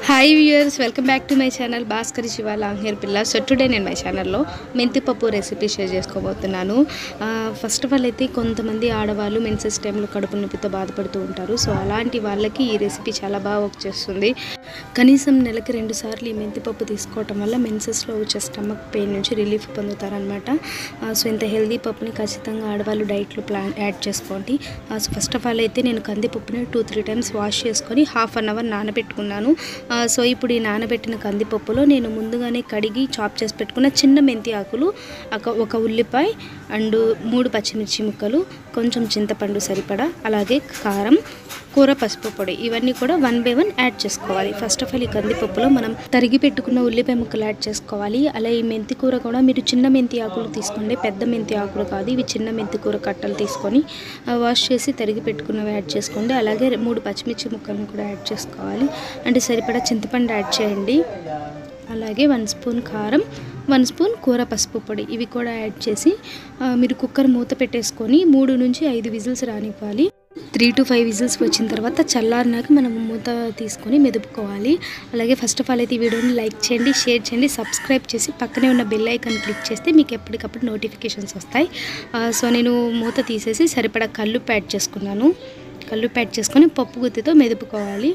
hi viewers welcome back to my channel Bhaskar Siva long hair పిల్ల so today నేను my ఛానల్లో మెంతిపప్పు రెసిపీ షేర్ చేసుకోబోతున్నాను ఫస్ట్ ఆఫ్ ఆల్ అయితే కొంతమంది ఆడవాళ్ళు మెన్సెస్ టైంలో కడుపు నొప్పితో బాధపడుతూ ఉంటారు సో అలాంటి వాళ్ళకి ఈ రెసిపీ చాలా బాగా వర్క్ చేస్తుంది కనీసం నెలకి రెండు సార్లు ఈ మెంతిపప్పు తీసుకోవటం వల్ల మెన్సెస్లో వచ్చే స్టమక్ పెయిన్ నుంచి రిలీఫ్ పొందుతారనమాట సో ఇంత హెల్దీ పప్పుని ఖచ్చితంగా ఆడవాళ్ళు డైట్లో ప్లాన్ యాడ్ చేసుకోండి సో ఫస్ట్ ఆఫ్ ఆల్ అయితే నేను కందిపప్పుని టూ త్రీ టైమ్స్ వాష్ చేసుకొని హాఫ్ అన్ అవర్ నానబెట్టుకున్నాను ఆ, సో ఇప్పుడు ఈ నానబెట్టిన కందిపప్పులో నేను ముందుగానే కడిగి చాప్ చేసి పెట్టుకున్న చిన్న మెంతి ఆకులు ఒక- ఒక ఉల్లిపాయ అండ్ మూడు పచ్చిమిర్చి ముక్కలు కొంచెం చింతపండు సరిపడా అలాగే కారం కూర పసుపు పొడి ఇవన్నీ కూడా వన్ బై వన్ యాడ్ చేసుకోవాలి ఫస్ట్ ఆఫ్ ఆల్ ఈ కందిపప్పులో మనం తరిగి పెట్టుకున్న ఉల్లిపాయ ముక్కలు యాడ్ చేసుకోవాలి అలా ఈ మెంతి కూర కూడా మీరు చిన్న మెంతి ఆకులు తీసుకోండి పెద్ద మెంతి ఆకులు కాదు ఇవి చిన్న మెంతి కూర కట్టలు తీసుకొని ఆ, వాష్ చేసి తరిగి పెట్టుకున్నవి యాడ్ చేసుకోండి అలాగే మూడు పచ్చిమిర్చి ముక్కలను కూడా యాడ్ చేసుకోవాలి అంటే సరిపడా చింతపండు యాడ్ చేయండి అలాగే వన్ స్పూన్ కారం వన్ స్పూన్ కూర పసుపు పొడి ఇవి కూడా యాడ్ చేసి ఆ, మీరు కుక్కర్ మూత పెట్టేసుకొని మూడు నుంచి ఐదు విజిల్స్ రానివ్వాలి త్రీ టు ఫైవ్ విజిల్స్ వచ్చిన తర్వాత చల్లారినాక మనం మూత తీసుకొని మెదుపుకోవాలి అలాగే ఫస్ట్ ఆఫ్ ఆల్ అయితే ఈ వీడియోని లైక్ చేయండి షేర్ చేయండి సబ్స్క్రైబ్ చేసి పక్కనే ఉన్న బెల్ ఐకాన్ క్లిక్ చేస్తే మీకు ఎప్పటికప్పుడు నోటిఫికేషన్స్ వస్తాయి ఆ, సో నేను మూత తీసేసి సరిపడా కళ్ళు యాడ్ చేసుకున్నాను కళ్ళు యాడ్ చేసుకొని పప్పు గుత్తితో మెదుపుకోవాలి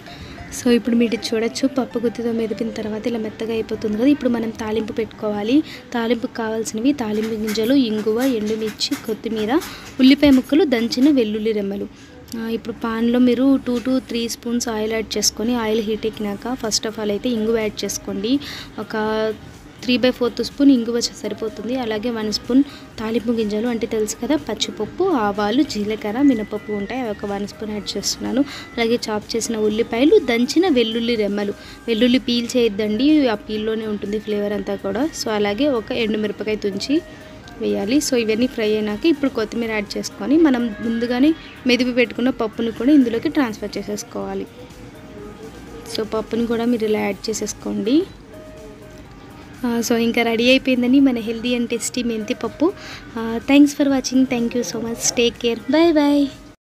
సో ఇప్పుడు మీరు చూడొచ్చు పప్పు గుత్తితో మెదిపిన తర్వాత ఇలా మెత్తగా అయిపోతుంది కదా ఇప్పుడు మనం తాలింపు పెట్టుకోవాలి తాలింపుకి కావాల్సినవి తాలింపు గింజలు ఇంగువ ఎండుమిర్చి కొత్తిమీర ఉల్లిపాయ ముక్కలు దంచిన వెల్లుల్లి రెమ్మలు ఆ, ఇప్పుడు పాన్లో మీరు two to three spoons oil add చేసుకొని ఆయిల్ హీట్ ఎక్కినాక ఫస్ట్ ఆఫ్ ఆల్ అయితే ఇంగువ యాడ్ చేసుకోండి ఒక త్రీ బై ఫోర్త్ స్పూన్ ఇంగువ సరిపోతుంది అలాగే వన్ స్పూన్ తాలింపు గింజలు అంటే తెలుసు కదా పచ్చిపప్పు ఆవాలు జీలకర్ర మినపప్పు ఉంటాయి అవి ఒక వన్ స్పూన్ యాడ్ చేస్తున్నాను అలాగే చాప్ చేసిన ఉల్లిపాయలు దంచిన వెల్లుల్లి రెమ్మలు వెల్లుల్లి పీల్ చేయొద్దండి ఆ పీల్లోనే ఉంటుంది ఫ్లేవర్ అంతా కూడా సో అలాగే ఒక ఎండుమిరపకాయ తుంచి వేయాలి సో ఇవన్నీ ఫ్రై అయినాక ఇప్పుడు కొత్తిమీర యాడ్ చేసుకొని మనం ముందుగానే మెదిపి పెట్టుకున్న పప్పుని కూడా ఇందులోకి ట్రాన్స్ఫర్ చేసేసుకోవాలి సో పప్పుని కూడా మీరు ఇలా యాడ్ చేసేసుకోండి ఆ, సో ఇంకా రెడీ అయిపోయిందని మన హెల్దీ అండ్ టేస్టీ మెంతి పప్పు thanks for watching thank you so much take care bye bye